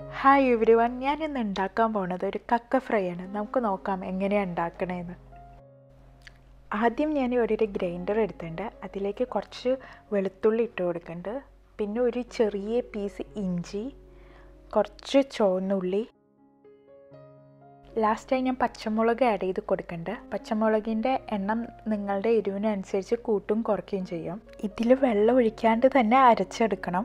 hi every one ഞാൻ ഇന്ന് ഉണ്ടാക്കാൻ പോണത് ഒരു കക്ക ഫ്രൈ ആണ് നമുക്ക് നോക്കാം എങ്ങനെയാണ് ഉണ്ടാക്കണേന്ന് ആദ്യം ഞാൻ ഒരു ഗ്രൈൻഡർ എടുത്തിട്ടുണ്ട് അതിലേക്ക് കുറച്ച് വെളുത്തുള്ളി ഇട്ട് കൊടുക്കുന്നുണ്ട് പിന്നെ ഒരു ചെറിയ പീസ് ഇഞ്ചി കുറച്ച് ചുവന്നുള്ളി ലാസ്റ്റായി ഞാൻ പച്ചമുളക് ആഡ് ചെയ്ത് കൊടുക്കുന്നുണ്ട് പച്ചമുളകിൻ്റെ എണ്ണം നിങ്ങളുടെ എരിവിനനുസരിച്ച് കൂട്ടും കുറയ്ക്കുകയും ചെയ്യും ഇതിൽ വെള്ളം ഒഴിക്കാണ്ട് തന്നെ അരച്ചെടുക്കണം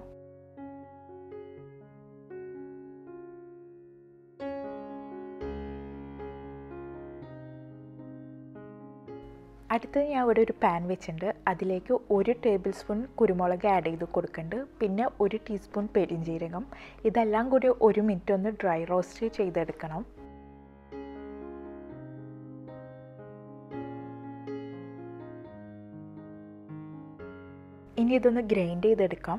അടുത്തത് ഞാൻ ഇവിടെ ഒരു പാൻ വെച്ചിട്ടുണ്ട് അതിലേക്ക് ഒരു ടേബിൾ സ്പൂൺ കുരുമുളക് ആഡ് ചെയ്ത് കൊടുക്കുന്നുണ്ട് പിന്നെ ഒരു ടീസ്പൂൺ പെരിഞ്ജീരകം ഇതെല്ലാം കൂടി ഒരു മിനിറ്റ് ഒന്ന് ഡ്രൈ റോസ്റ്റ് ചെയ്തെടുക്കണം ഇനി ഇതൊന്ന് ഗ്രൈൻഡ് ചെയ്തെടുക്കാം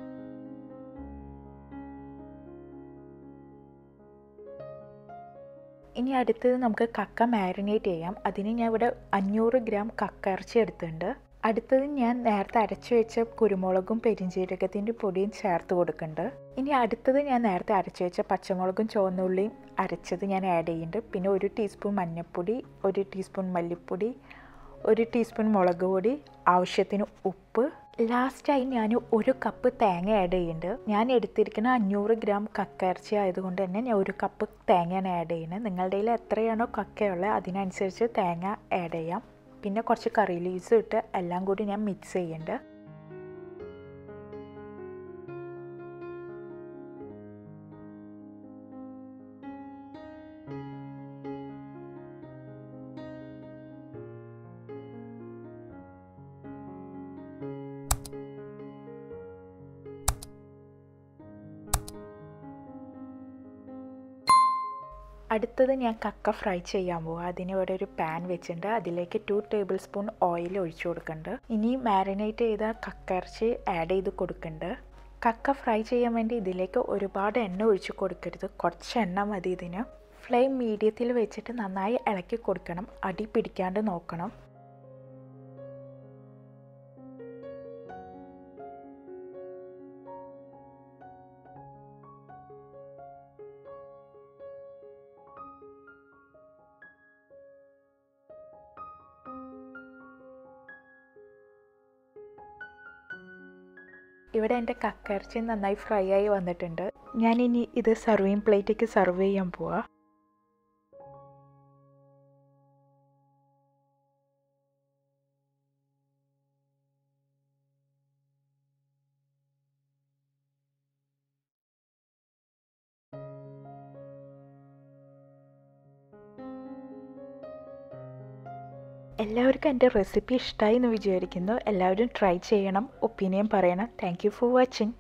ഇനി അടുത്തത് നമുക്ക് കക്ക മാരിനേറ്റ് ചെയ്യാം അതിന് ഞാൻ ഇവിടെ അഞ്ഞൂറ് ഗ്രാം കക്ക ഇറച്ചി എടുത്തിട്ടുണ്ട് അടുത്തത് ഞാൻ നേരത്തെ അരച്ചു വെച്ച കുരുമുളകും പെരിഞ്ജീരകത്തിൻ്റെ പൊടിയും ചേർത്ത് കൊടുക്കുന്നുണ്ട് ഇനി അടുത്തത് ഞാൻ നേരത്തെ അരച്ചു വെച്ച പച്ചമുളകും ചുവന്നുള്ളിയും അരച്ചത് ഞാൻ ആഡ് ചെയ്യുന്നുണ്ട് പിന്നെ ഒരു ടീസ്പൂൺ മഞ്ഞൾപ്പൊടി ഒരു ടീസ്പൂൺ മല്ലിപ്പൊടി ഒരു ടീസ്പൂൺ മുളക് പൊടി ആവശ്യത്തിന് ഉപ്പ് ലാസ്റ്റായി ഞാൻ ഒരു കപ്പ് തേങ്ങ ആഡ് ചെയ്യുന്നുണ്ട് ഞാൻ എടുത്തിരിക്കുന്ന അഞ്ഞൂറ് ഗ്രാം കക്ക ഇറച്ചി ആയതുകൊണ്ട് തന്നെ ഞാൻ ഒരു കപ്പ് തേങ്ങയാണ് ആഡ് ചെയ്യുന്നത് നിങ്ങളുടെ കയ്യിൽ എത്രയാണോ കക്കയുള്ളത് അതിനനുസരിച്ച് തേങ്ങ ആഡ് ചെയ്യാം പിന്നെ കുറച്ച് കറി ലീവ്സ് ഇട്ട് എല്ലാം കൂടി ഞാൻ മിക്സ് ചെയ്യുന്നുണ്ട് അടുത്തത് ഞാൻ കക്ക ഫ്രൈ ചെയ്യാൻ പോവുക അതിന് ഇവിടെ ഒരു പാൻ വെച്ചിട്ടുണ്ട് അതിലേക്ക് ടു ടേബിൾ സ്പൂൺ ഓയിൽ ഒഴിച്ചു കൊടുക്കുന്നുണ്ട് ഇനി മാരിനേറ്റ് ചെയ്ത കക്ക ഇറച്ചി ആഡ് ചെയ്ത് കൊടുക്കുന്നുണ്ട് കക്ക ഫ്രൈ ചെയ്യാൻ വേണ്ടി ഇതിലേക്ക് ഒരുപാട് എണ്ണ ഒഴിച്ചു കൊടുക്കരുത് കുറച്ച് എണ്ണ മതി ഇതിന് ഫ്ലെയിം മീഡിയത്തിൽ വെച്ചിട്ട് നന്നായി ഇളക്കി കൊടുക്കണം അടി പിടിക്കാണ്ട് നോക്കണം ഇവിടെ എൻ്റെ കക്കയിറച്ചി നന്നായി ഫ്രൈ ആയി വന്നിട്ടുണ്ട് ഞാനിനി ഇത് സർവിങ് പ്ലേറ്റിലേക്ക് സർവ് ചെയ്യാൻ പോവാ എല്ലാവർക്കും എൻ്റെ റെസിപ്പി ഇഷ്ടമായി എന്ന് വിചാരിക്കുന്നു എല്ലാവരും ട്രൈ ചെയ്യണം ഒപ്പീനിയൻ പറയണം താങ്ക് യു ഫോർ വാച്ചിങ്